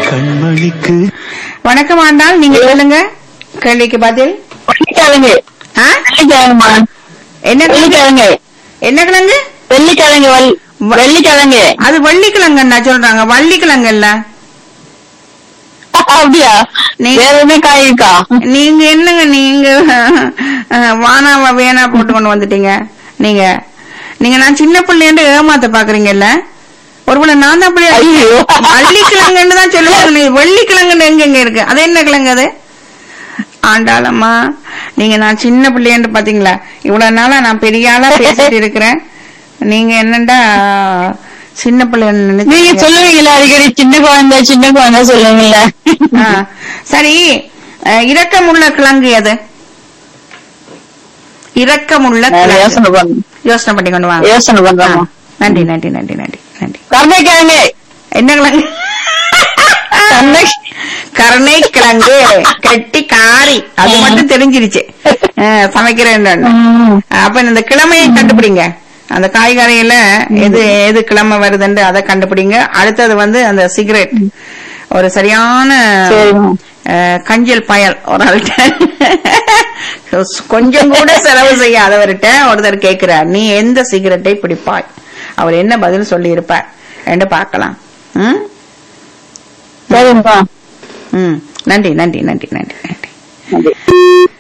கண்மணிக்கு வணக்கம் ஆண்டாள் நீங்க சொல்லுங்க கேள்விக்கு பதில் வெள்ளிக்கிழங்கு ஆ? வெள்ளிக்கிழங்குமா என்ன கிழங்கு வெள்ளிக்கிழங்கு என்ன கிழங்கு வெள்ளிக்கிழங்கு வெள்- வெள்ளிக்கிழங்கு அது வள்ளிக்கிழங்குன்னா சொல்றாங்க வள்ளிக்கிழங்கு இல்ல அப்படியா நீ- வேற எதுவுமே காய் இருக்கா நீங்க என்னங்க நீங்க அஹ், வானாவ வேணா போட்டு கொண்டு வந்துட்டீங்க நீங்க நீங்க நான் சின்ன பிள்ளைன்னு ஏமாத்த பாக்குறீங்கல்ல ஒருவேளை நான் தான் பிள்ளையா ஐயோ. வள்ளிக்கிழங்குன்னு தான் சொல்லுவாங்க நீ வெள்ளிக்கிழங்குன்னு எங்க எங்க இருக்கு அது என்ன கிழங்கு அது ஆண்டாளம்மா நீங்க நான் சின்ன பிள்ளைன்னு பாத்தீங்களா இவ்வளவு நாளா நான் பெரிய ஆளா பேசிட்டு இருக்கிறேன் நீங்க என்னண்டா சின்ன பிள்ளைன்னு நீங்க நினைச்சீங்க சொல்லுவீங்களா அடிக்கடி சின்ன குழந்தை சின்ன குழந்தை சொல்லுவீங்களா ஆ, சரி அஹ், இரக்கமுள்ள கிழங்கு எது இரக்கமுள்ள நான் கிழங்கு. யோசனை பண்ண யோசனை பண்ணி கொண்டு வாங்க யோசனை ஆ, பண்றோமா நன்றி நன்றி நன்றி நன்றி நன்றி கருணைக்கிழங்கு என்ன கிழங்கு கருணை கருணை கிழங்கு கெட்டி காரி அது மட்டும் தெரிஞ்சிருச்சு அஹ், சமைக்கிறேன் ம். அப்ப இந்த கிழமையை கண்டுபிடிங்க அந்த காய்கறியில எது எது கிழமை வருதுன்னு அதை கண்டுபிடிங்க அடுத்தது வந்து அந்த சிகரெட் ஒரு சரியான சரிம்மா. அஹ், கஞ்சல் பயல் ஒரு ஆள்கிட்ட கொஞ்சம் கூட செலவு செய்யாதவர்கிட்ட ஒருத்தர் கேட்கிறார் நீ எந்த சிகரெட்டை பிடிப்பாய் அவர் என்ன பதில் சொல்லி இருப்பார் என்று பார்க்கலாம் ம்? சரிம்மா ம் நன்றி நன்றி நன்றி நன்றி நன்றி நன்றி